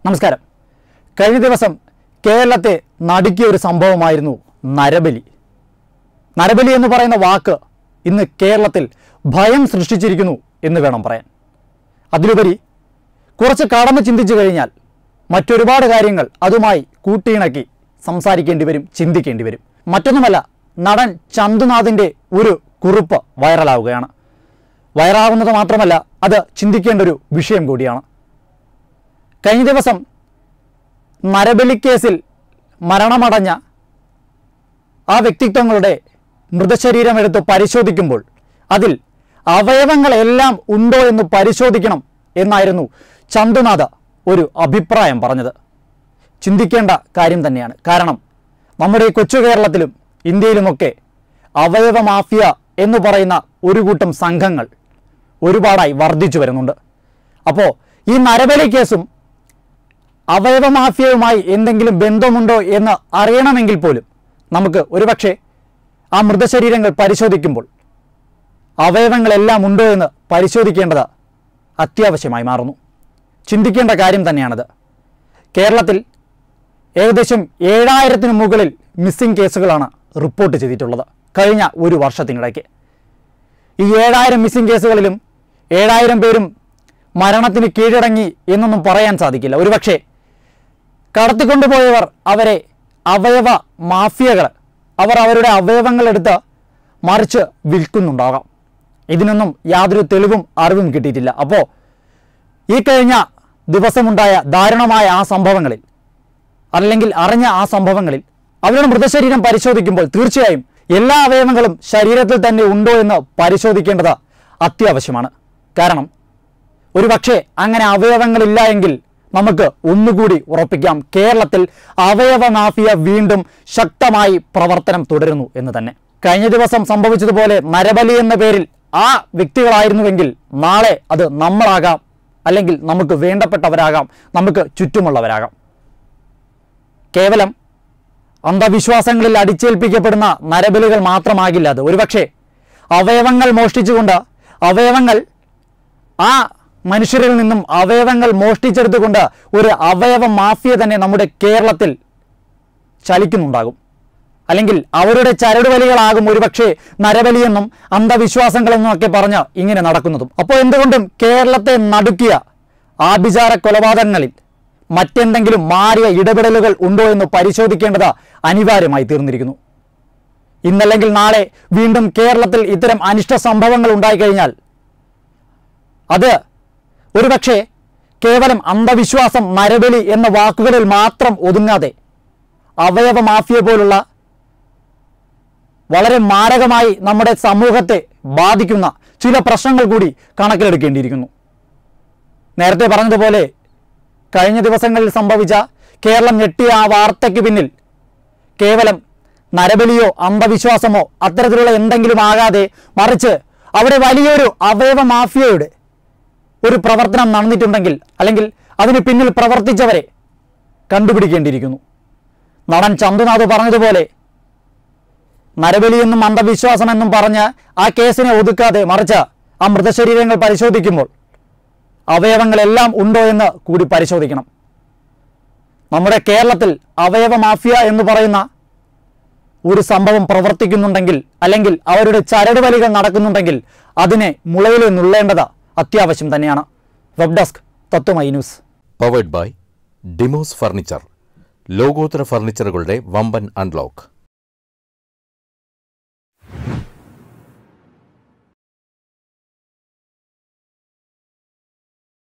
നമസ്കാരം കഴിഞ്ഞ ദിവസം കേരളത്തെ നടുക്കിയ ഒരു സംഭവമായിരുന്നു നരബലി നരബലി എന്ന് പറയുന്ന വാക്ക് ഇന്ന് കേരളത്തിൽ ഭയം സൃഷ്ടിച്ചിരിക്കുന്നു എന്ന് വേണം പറയാൻ അതിലുപരി കുറച്ച് കടന്ന് ചിന്തിച്ചു കഴിഞ്ഞാൽ മറ്റൊരുപാട് കാര്യങ്ങൾ അതുമായി കൂട്ടിയിണക്കി സംസാരിക്കേണ്ടി വരും ചിന്തിക്കേണ്ടി വരും മറ്റൊന്നുമല്ല നടൻ ചന്തുനാഥിൻ്റെ ഒരു കുറിപ്പ് വൈറലാവുകയാണ് വൈറലാവുന്നത് മാത്രമല്ല അത് ചിന്തിക്കേണ്ട ഒരു വിഷയം കൂടിയാണ് കഴിഞ്ഞ ദിവസം നരബലി കേസിൽ മരണമടഞ്ഞ ആ വ്യക്തിത്വങ്ങളുടെ മൃതശരീരം എടുത്ത് പരിശോധിക്കുമ്പോൾ അതിൽ അവയവങ്ങളെല്ലാം ഉണ്ടോ എന്ന് പരിശോധിക്കണം എന്നായിരുന്നു ചന്തുനാഥ ഒരു അഭിപ്രായം പറഞ്ഞത് ചിന്തിക്കേണ്ട കാര്യം തന്നെയാണ് കാരണം നമ്മുടെ ഈ കൊച്ചു കേരളത്തിലും ഇന്ത്യയിലുമൊക്കെ അവയവ മാഫിയ എന്ന് പറയുന്ന ഒരു കൂട്ടം സംഘങ്ങൾ ഒരുപാടായി വർദ്ധിച്ചു വരുന്നുണ്ട് അപ്പോൾ ഈ നരബലി കേസും അവയവ മാഫിയയുമായി എന്തെങ്കിലും ബന്ധമുണ്ടോ എന്ന് അറിയണമെങ്കിൽ പോലും നമുക്ക് ഒരുപക്ഷെ ആ മൃതശരീരങ്ങൾ പരിശോധിക്കുമ്പോൾ അവയവങ്ങളെല്ലാം ഉണ്ടോ എന്ന് പരിശോധിക്കേണ്ടത് അത്യാവശ്യമായി മാറുന്നു ചിന്തിക്കേണ്ട കാര്യം തന്നെയാണത് കേരളത്തിൽ ഏകദേശം ഏഴായിരത്തിന് മുകളിൽ മിസ്സിംഗ് കേസുകളാണ് റിപ്പോർട്ട് ചെയ്തിട്ടുള്ളത് കഴിഞ്ഞ ഒരു വർഷത്തിനിടയ്ക്ക് ഈ ഏഴായിരം മിസ്സിംഗ് കേസുകളിലും ഏഴായിരം പേരും മരണത്തിന് കീഴടങ്ങി എന്നൊന്നും പറയാൻ സാധിക്കില്ല ഒരുപക്ഷെ കടത്തിക്കൊണ്ടുപോയവർ അവരെ അവയവ മാഫിയകൾ അവർ അവരുടെ അവയവങ്ങൾ എടുത്ത് മറിച്ച് വിൽക്കുന്നുണ്ടാകാം ഇതിനൊന്നും യാതൊരു തെളിവും അറിവും കിട്ടിയിട്ടില്ല അപ്പോൾ ഈ കഴിഞ്ഞ ദിവസമുണ്ടായ ദാരുണമായ ആ സംഭവങ്ങളിൽ അല്ലെങ്കിൽ അറിഞ്ഞ ആ സംഭവങ്ങളിൽ അവരുടെ മൃതശരീരം പരിശോധിക്കുമ്പോൾ തീർച്ചയായും എല്ലാ അവയവങ്ങളും ശരീരത്തിൽ തന്നെ ഉണ്ടോ എന്ന് പരിശോധിക്കേണ്ടത് അത്യാവശ്യമാണ് കാരണം ഒരുപക്ഷെ അങ്ങനെ അവയവങ്ങളില്ല എങ്കിൽ നമുക്ക് ഒന്നുകൂടി ഉറപ്പിക്കാം കേരളത്തിൽ അവയവ മാഫിയ വീണ്ടും ശക്തമായി പ്രവർത്തനം തുടരുന്നു എന്ന് തന്നെ കഴിഞ്ഞ ദിവസം സംഭവിച്ചതുപോലെ നരബലി എന്ന പേരിൽ ആ വ്യക്തികളായിരുന്നുവെങ്കിൽ നാളെ അത് നമ്മളാകാം അല്ലെങ്കിൽ നമുക്ക് വേണ്ടപ്പെട്ടവരാകാം നമുക്ക് ചുറ്റുമുള്ളവരാകാം കേവലം അന്ധവിശ്വാസങ്ങളിൽ അടിച്ചേൽപ്പിക്കപ്പെടുന്ന നരബലികൾ മാത്രമാകില്ല അത് ഒരുപക്ഷെ അവയവങ്ങൾ മോഷ്ടിച്ചുകൊണ്ട് അവയവങ്ങൾ ആ മനുഷ്യരിൽ നിന്നും അവയവങ്ങൾ മോഷ്ടിച്ചെടുത്തുകൊണ്ട് ഒരു അവയവ മാഫിയ തന്നെ നമ്മുടെ കേരളത്തിൽ ചലിക്കുന്നുണ്ടാകും അല്ലെങ്കിൽ അവരുടെ ചരടുവലികളാകും ഒരുപക്ഷെ നരബലിയെന്നും അന്ധവിശ്വാസങ്ങളെന്നും ഒക്കെ പറഞ്ഞ് ഇങ്ങനെ നടക്കുന്നതും അപ്പോൾ എന്തുകൊണ്ടും കേരളത്തെ നടുക്കിയ ആഭിചാര കൊലപാതകങ്ങളിൽ മറ്റെന്തെങ്കിലും മാറിയ ഇടപെടലുകൾ ഉണ്ടോ എന്ന് പരിശോധിക്കേണ്ടത് അനിവാര്യമായി തീർന്നിരിക്കുന്നു ഇന്നല്ലെങ്കിൽ നാളെ വീണ്ടും കേരളത്തിൽ ഇത്തരം അനിഷ്ട സംഭവങ്ങൾ ഉണ്ടായിക്കഴിഞ്ഞാൽ അത് ഒരുപക്ഷെ കേവലം അന്ധവിശ്വാസം നരബലി എന്ന വാക്കുകളിൽ മാത്രം ഒതുങ്ങാതെ അവയവ മാഫിയ പോലുള്ള വളരെ മാരകമായി നമ്മുടെ സമൂഹത്തെ ബാധിക്കുന്ന ചില പ്രശ്നങ്ങൾ കൂടി കണക്കിലെടുക്കേണ്ടിയിരിക്കുന്നു നേരത്തെ പറഞ്ഞതുപോലെ കഴിഞ്ഞ ദിവസങ്ങളിൽ സംഭവിച്ച കേരളം ഞെട്ടിയ ആ വാർത്തയ്ക്ക് പിന്നിൽ കേവലം നരബലിയോ അന്ധവിശ്വാസമോ അത്തരത്തിലുള്ള എന്തെങ്കിലും ആകാതെ മറിച്ച് അവിടെ വലിയൊരു അവയവ മാഫിയയുടെ ഒരു പ്രവർത്തനം നടന്നിട്ടുണ്ടെങ്കിൽ അല്ലെങ്കിൽ അതിന് പിന്നിൽ പ്രവർത്തിച്ചവരെ കണ്ടുപിടിക്കേണ്ടിയിരിക്കുന്നു നടൻ ചന്തുനാഥ് പറഞ്ഞതുപോലെ നരബലിയെന്നും അന്ധവിശ്വാസമെന്നും പറഞ്ഞ് ആ കേസിനെ ഒതുക്കാതെ മറിച്ച് ആ മൃതശരീരങ്ങൾ പരിശോധിക്കുമ്പോൾ അവയവങ്ങളെല്ലാം ഉണ്ടോ എന്ന് കൂടി പരിശോധിക്കണം നമ്മുടെ കേരളത്തിൽ അവയവ മാഫിയ എന്ന് പറയുന്ന ഒരു സംഭവം പ്രവർത്തിക്കുന്നുണ്ടെങ്കിൽ അല്ലെങ്കിൽ അവരുടെ ചരടുവലികൾ നടക്കുന്നുണ്ടെങ്കിൽ അതിനെ മുളയിൽ നുള്ളേണ്ടത് അത്യാവശ്യം തന്നെയാണ് web desk Tatwamayi news powered by Demos furniture ലോകോത്തര ഫർണിച്ചറുകളുടെ വമ്പൻ അൺലോക്ക്